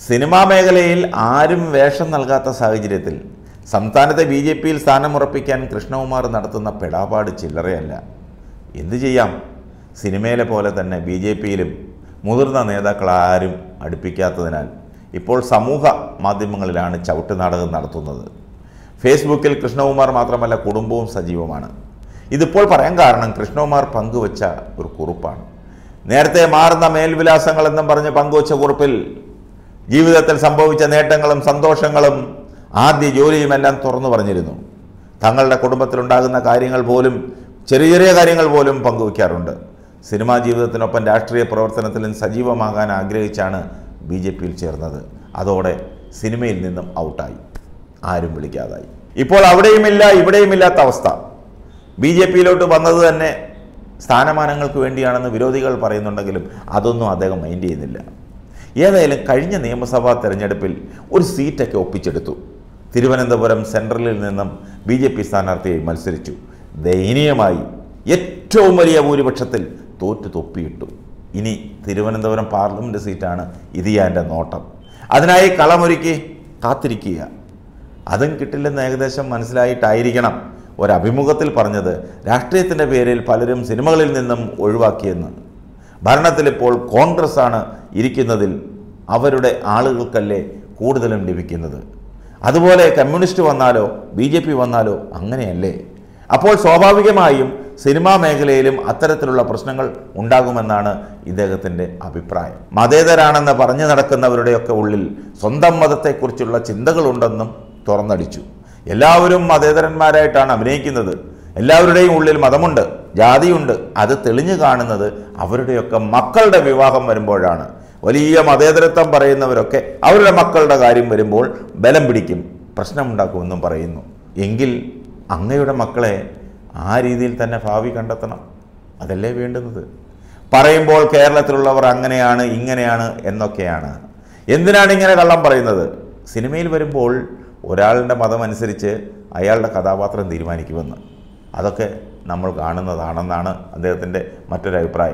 cinema മേഖലയിൽ ആരും വേഷം നൽകാത്ത സാഹചര്യത്തിൽ സംസ്ഥാനത്തെ ബി ജെ പിയിൽ സ്ഥാനമുറപ്പിക്കാൻ കൃഷ്ണകുമാർ നടത്തുന്ന പെടാപാട് ചില്ലറയല്ല എന്തു ചെയ്യാം സിനിമയിലെ പോലെ തന്നെ ബി ജെ പിയിലും മുതിർന്ന നേതാക്കൾ ആരും അടുപ്പിക്കാത്തതിനാൽ ഇപ്പോൾ സമൂഹ മാധ്യമങ്ങളിലാണ് ചവിട്ട് നാടകം നടത്തുന്നത് ഫേസ്ബുക്കിൽ കൃഷ്ണകുമാർ മാത്രമല്ല കുടുംബവും സജീവമാണ് ഇതിപ്പോൾ പറയാൻ കാരണം കൃഷ്ണകുമാർ പങ്കുവച്ച ഒരു കുറിപ്പാണ് നേരത്തെ മാറുന്ന മേൽവിലാസങ്ങൾ എന്നും പറഞ്ഞ് പങ്കുവച്ച കുറിപ്പിൽ ജീവിതത്തിൽ സംഭവിച്ച നേട്ടങ്ങളും സന്തോഷങ്ങളും ആദ്യ ജോലിയുമെല്ലാം തുറന്നു പറഞ്ഞിരുന്നു തങ്ങളുടെ കുടുംബത്തിലുണ്ടാകുന്ന കാര്യങ്ങൾ പോലും ചെറിയ ചെറിയ കാര്യങ്ങൾ പോലും പങ്കുവയ്ക്കാറുണ്ട് സിനിമാ ജീവിതത്തിനൊപ്പം രാഷ്ട്രീയ പ്രവർത്തനത്തിലും സജീവമാകാൻ ആഗ്രഹിച്ചാണ് ബി ജെ പിയിൽ ചേർന്നത് അതോടെ സിനിമയിൽ നിന്നും ഔട്ടായി ആരും വിളിക്കാതായി ഇപ്പോൾ അവിടെയുമില്ല ഇവിടെയുമില്ലാത്ത അവസ്ഥ ബി ജെ പിയിലോട്ട് വന്നത് തന്നെ സ്ഥാനമാനങ്ങൾക്ക് വേണ്ടിയാണെന്ന് വിരോധികൾ പറയുന്നുണ്ടെങ്കിലും അതൊന്നും അദ്ദേഹം മൈൻഡ് ചെയ്യുന്നില്ല ഏതായാലും കഴിഞ്ഞ നിയമസഭാ തെരഞ്ഞെടുപ്പിൽ ഒരു സീറ്റൊക്കെ ഒപ്പിച്ചെടുത്തു തിരുവനന്തപുരം സെൻട്രലിൽ നിന്നും ബി ജെ പി സ്ഥാനാർത്ഥിയായി മത്സരിച്ചു ദയനീയമായി ഏറ്റവും വലിയ ഭൂരിപക്ഷത്തിൽ തോറ്റു തൊപ്പിയിട്ടു ഇനി തിരുവനന്തപുരം പാർലമെൻറ്റ് സീറ്റാണ് ഇതിയാൻ്റെ നോട്ടം അതിനായി കളമൊരുക്കി കാത്തിരിക്കുക അതും കിട്ടില്ലെന്ന് ഏകദേശം മനസ്സിലായിട്ടായിരിക്കണം ഒരഭിമുഖത്തിൽ പറഞ്ഞത് രാഷ്ട്രീയത്തിൻ്റെ പേരിൽ പലരും സിനിമകളിൽ നിന്നും ഒഴിവാക്കിയെന്ന് ഭരണത്തിലിപ്പോൾ കോൺഗ്രസ് ആണ് ഇരിക്കുന്നതിൽ അവരുടെ ആളുകൾക്കല്ലേ കൂടുതലും ലഭിക്കുന്നത് അതുപോലെ കമ്മ്യൂണിസ്റ്റ് വന്നാലോ ബി ജെ പി വന്നാലോ അങ്ങനെയല്ലേ അപ്പോൾ സ്വാഭാവികമായും സിനിമാ മേഖലയിലും അത്തരത്തിലുള്ള പ്രശ്നങ്ങൾ ഉണ്ടാകുമെന്നാണ് ഇദ്ദേഹത്തിൻ്റെ അഭിപ്രായം മതേതരാണെന്ന് പറഞ്ഞു നടക്കുന്നവരുടെയൊക്കെ ഉള്ളിൽ സ്വന്തം മതത്തെക്കുറിച്ചുള്ള ചിന്തകളുണ്ടെന്നും തുറന്നടിച്ചു എല്ലാവരും മതേതരന്മാരായിട്ടാണ് അഭിനയിക്കുന്നത് എല്ലാവരുടെയും ഉള്ളിൽ മതമുണ്ട് ജാതിയുണ്ട് അത് തെളിഞ്ഞു കാണുന്നത് അവരുടെയൊക്കെ മക്കളുടെ വിവാഹം വരുമ്പോഴാണ് വലിയ മതേതരത്വം പറയുന്നവരൊക്കെ അവരുടെ മക്കളുടെ കാര്യം വരുമ്പോൾ ബലം പിടിക്കും പ്രശ്നമുണ്ടാക്കുമെന്നും പറയുന്നു എങ്കിൽ അങ്ങയുടെ മക്കളെ ആ രീതിയിൽ തന്നെ ഭാവി കണ്ടെത്തണം അതല്ലേ വേണ്ടുന്നത് പറയുമ്പോൾ കേരളത്തിലുള്ളവർ അങ്ങനെയാണ് ഇങ്ങനെയാണ് എന്നൊക്കെയാണ് എന്തിനാണ് ഇങ്ങനെ കള്ളം പറയുന്നത് സിനിമയിൽ വരുമ്പോൾ ഒരാളുടെ മതമനുസരിച്ച് അയാളുടെ കഥാപാത്രം തീരുമാനിക്കുമെന്ന് അതൊക്കെ നമ്മൾ കാണുന്നതാണെന്നാണ് അദ്ദേഹത്തിൻ്റെ മറ്റൊരു അഭിപ്രായം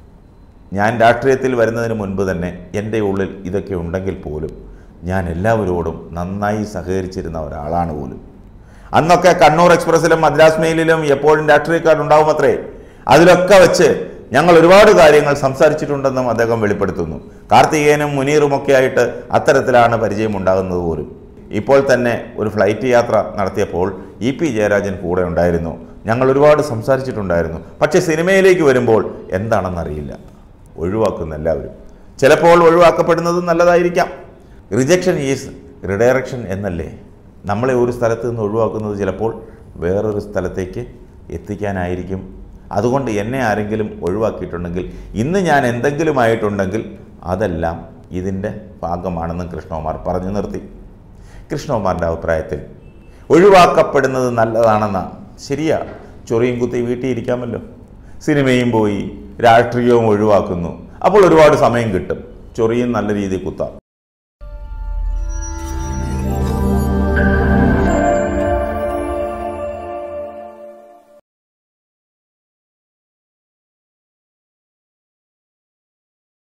ഞാൻ രാഷ്ട്രീയത്തിൽ വരുന്നതിന് മുൻപ് തന്നെ എൻ്റെ ഉള്ളിൽ ഇതൊക്കെ ഉണ്ടെങ്കിൽ പോലും ഞാൻ എല്ലാവരോടും നന്നായി സഹകരിച്ചിരുന്ന ഒരാളാണ് പോലും അന്നൊക്കെ കണ്ണൂർ എക്സ്പ്രസ്സിലും മദ്രാസ് മെയിലിലും എപ്പോഴും രാഷ്ട്രീയക്കാരുണ്ടാവും അത്രേ അതിലൊക്കെ വെച്ച് ഞങ്ങൾ ഒരുപാട് കാര്യങ്ങൾ സംസാരിച്ചിട്ടുണ്ടെന്നും അദ്ദേഹം വെളിപ്പെടുത്തുന്നു കാർത്തികേയനും മുനീറുമൊക്കെ ആയിട്ട് അത്തരത്തിലാണ് പരിചയം ഉണ്ടാകുന്നത് പോലും ഇപ്പോൾ തന്നെ ഒരു ഫ്ലൈറ്റ് യാത്ര നടത്തിയപ്പോൾ ഇ പി ജയരാജൻ കൂടെ ഉണ്ടായിരുന്നു ഞങ്ങൾ ഒരുപാട് സംസാരിച്ചിട്ടുണ്ടായിരുന്നു പക്ഷേ സിനിമയിലേക്ക് വരുമ്പോൾ എന്താണെന്നറിയില്ല ഒഴിവാക്കുന്ന എല്ലാവരും ചിലപ്പോൾ ഒഴിവാക്കപ്പെടുന്നത് നല്ലതായിരിക്കാം റിജക്ഷൻ ഈസ് റിഡയറക്ഷൻ എന്നല്ലേ നമ്മളെ ഒരു സ്ഥലത്ത് നിന്ന് ഒഴിവാക്കുന്നത് ചിലപ്പോൾ വേറൊരു സ്ഥലത്തേക്ക് എത്തിക്കാനായിരിക്കും അതുകൊണ്ട് എന്നെ ആരെങ്കിലും ഒഴിവാക്കിയിട്ടുണ്ടെങ്കിൽ ഇന്ന് ഞാൻ എന്തെങ്കിലും ആയിട്ടുണ്ടെങ്കിൽ അതെല്ലാം ഇതിൻ്റെ ഭാഗമാണെന്ന് കൃഷ്ണകുമാർ പറഞ്ഞു നിർത്തി കൃഷ്ണകുമാറിൻ്റെ അഭിപ്രായത്തിൽ ഒഴിവാക്കപ്പെടുന്നത് നല്ലതാണെന്ന ശരിയാ ചൊറിയും കുത്തി വീട്ടിൽ ഇരിക്കാമല്ലോ സിനിമയും പോയി രാഷ്ട്രീയവും ഒഴിവാക്കുന്നു അപ്പോൾ ഒരുപാട് സമയം കിട്ടും ചൊറിയും നല്ല രീതിയിൽ കുത്താം